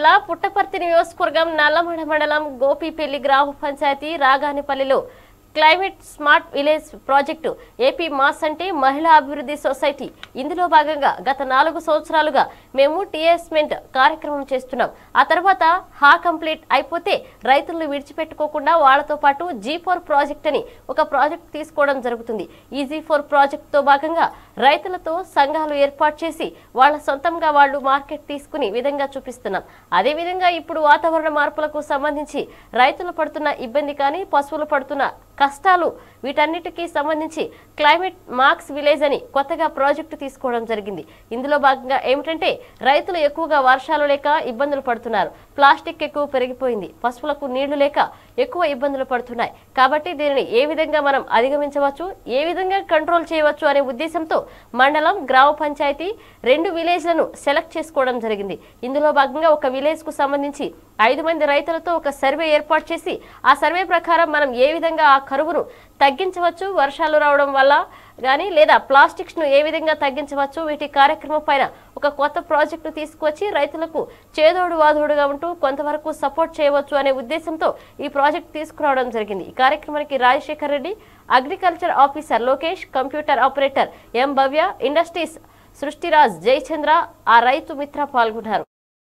జిల్లా పుట్టపర్తి నియోజకవర్గం నల్లమడ మండలం గోపిపల్లి గ్రామ పంచాయతీ రాగానిపల్లిలో climate smart village project AP MAS అంటే మహిళా అభివృద్ధి సొసైటీ ఇందులో భాగంగా గత నాలుగు సంవత్సరాలుగా మేము టీఎస్మెంట్ కార్యక్రమం చేస్తున్నాం ఆ తర్వాత హా కంప్లీట్ అయిపోతే రైతులను విడిచిపెట్టుకోకుండా వాళ్ళతో పాటు జీ ఫోర్ ప్రాజెక్ట్ అని ఒక ప్రాజెక్ట్ తీసుకోవడం జరుగుతుంది ఈ జీ ఫోర్ ప్రాజెక్ట్ తో భాగంగా రైతులతో సంఘాలు ఏర్పాటు చేసి వాళ్ళ సొంతంగా వాళ్ళు మార్కెట్ తీసుకుని విధంగా చూపిస్తున్నాం అదే విధంగా ఇప్పుడు వాతావరణ మార్పులకు సంబంధించి రైతులు పడుతున్న ఇబ్బంది కానీ పశువులు పడుతున్న కష్టాలు వీటన్నిటికీ సంబంధించి క్లైమేట్ మార్క్స్ విలేజ్ అని కొత్తగా ప్రాజెక్టు తీసుకోవడం జరిగింది ఇందులో భాగంగా ఏమిటంటే రైతులు ఎక్కువగా వర్షాలు లేక ఇబ్బందులు పడుతున్నారు ప్లాస్టిక్ ఎక్కువ పెరిగిపోయింది పశువులకు నీళ్లు లేక ఎక్కువ ఇబ్బందులు పడుతున్నాయి కాబట్టి దీనిని ఏ విధంగా మనం అధిగమించవచ్చు ఏ విధంగా కంట్రోల్ చేయవచ్చు అనే ఉద్దేశంతో మండలం గ్రామ పంచాయతీ రెండు విలేజ్లను సెలెక్ట్ చేసుకోవడం జరిగింది ఇందులో భాగంగా ఒక విలేజ్ కు సంబంధించి ఐదు మంది రైతులతో ఒక సర్వే ఏర్పాటు చేసి ఆ సర్వే ప్రకారం మనం ఏ విధంగా ఆ కరువును తగ్గించవచ్చు వర్షాలు రావడం వల్ల కానీ లేదా ప్లాస్టిక్స్ ను ఏ విధంగా తగ్గించవచ్చు వీటి కార్యక్రమం పైన ఒక కొత్త ప్రాజెక్టు తీసుకువచ్చి రైతులకు చేదోడు వాదోడుగా ఉంటూ కొంతవరకు సపోర్ట్ చేయవచ్చు అనే ఉద్దేశంతో ఈ ప్రాజెక్ట్ తీసుకురావడం జరిగింది ఈ కార్యక్రమానికి Rajasekhar Reddy agriculture officer Lokesh computer operator M Bhavya industries Srishtiraj Jayachandra ఆ రైతు మిత్ర పాల్గొన్నారు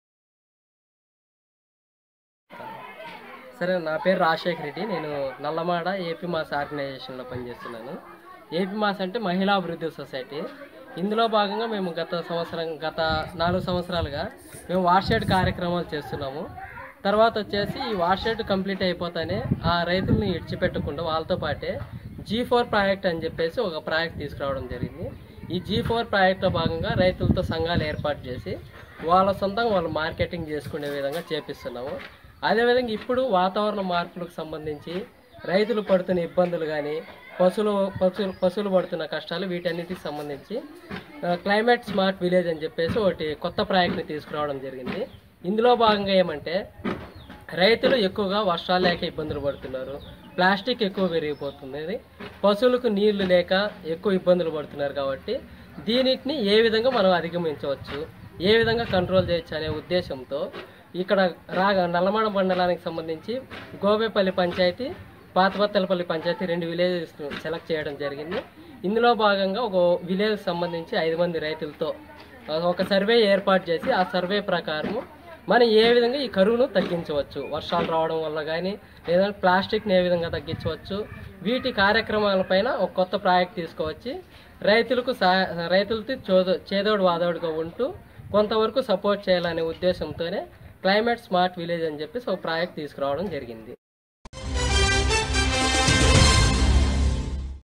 సరే నా పేరు రాజశేఖర్ రెడ్డి నేను నల్లమాడ ఏపీ మాస్ ఆర్గనైజేషన్లో పనిచేస్తున్నాను ఏపీ మాస్ అంటే మహిళా అభివృద్ధి సొసైటీ ఇందులో భాగంగా మేము గత సంవత్సరం గత నాలుగు సంవత్సరాలుగా మేము వార్షెడ్ కార్యక్రమాలు చేస్తున్నాము తర్వాత వచ్చేసి ఈ వార్షెడ్ కంప్లీట్ అయిపోతానే ఆ రైతుల్ని ఇడిచిపెట్టకుండా వాళ్ళతో పాటే జీ ఫోర్ ప్రాజెక్ట్ అని చెప్పేసి ఒక ప్రాజెక్ట్ తీసుకురావడం జరిగింది ఈ జీ ఫోర్ ప్రాజెక్ట్లో భాగంగా రైతులతో సంఘాలు ఏర్పాటు చేసి వాళ్ళ సొంతంగా వాళ్ళు మార్కెటింగ్ చేసుకునే విధంగా చేపిస్తున్నాము అదేవిధంగా ఇప్పుడు వాతావరణ మార్పులకు సంబంధించి రైతులు పడుతున్న ఇబ్బందులు కానీ పశువులు పశువులు పశువులు పడుతున్న కష్టాలు వీటన్నిటికి సంబంధించి ఆ, క్లైమేట్ స్మార్ట్ విలేజ్ అని చెప్పేసి ఒకటి కొత్త ప్రాజెక్ట్ని తీసుకురావడం జరిగింది ఇందులో భాగంగా ఏమంటే రైతులు ఎక్కువగా వర్షాలు లేక ఇబ్బందులు పడుతున్నారు ప్లాస్టిక్ ఎక్కువ పెరిగిపోతుంది పశువులకు నీళ్లు లేక ఎక్కువ ఇబ్బందులు పడుతున్నారు కాబట్టి దీనిని ఏ విధంగా మనం అధిగమించవచ్చు ఏ విధంగా కంట్రోల్ చేయొచ్చు అనే ఉద్దేశంతో ఇక్కడ రాగా నల్లమాడ మండలానికి సంబంధించి గోబేపల్లి పంచాయతీ పాతపత్తలపల్లి పంచాయతీ రెండు విలేజెస్ సెలెక్ట్ చేయడం జరిగింది ఇందులో భాగంగా ఒక విలేజ్ సంబంధించి ఐదు మంది రైతులతో ఒక సర్వే ఏర్పాటు చేసి ఆ సర్వే ప్రకారము మనం ఏ విధంగా ఈ కరువును తగ్గించవచ్చు వర్షాలు రావడం వల్ల కానీ లేదా ప్లాస్టిక్ని ఏ విధంగా తగ్గించవచ్చు వీటి కార్యక్రమాలపైన ఒక కొత్త ప్రాజెక్ట్ తీసుకువచ్చి రైతులకు సహా రైతులతో చోదో చేదోడు వాదోడుగా ఉంటూ కొంతవరకు సపోర్ట్ చేయాలనే ఉద్దేశంతోనే క్లైమేట్ స్మార్ట్ విలేజ్ అని చెప్పేసి ఒక ప్రాజెక్ట్ తీసుకురావడం జరిగింది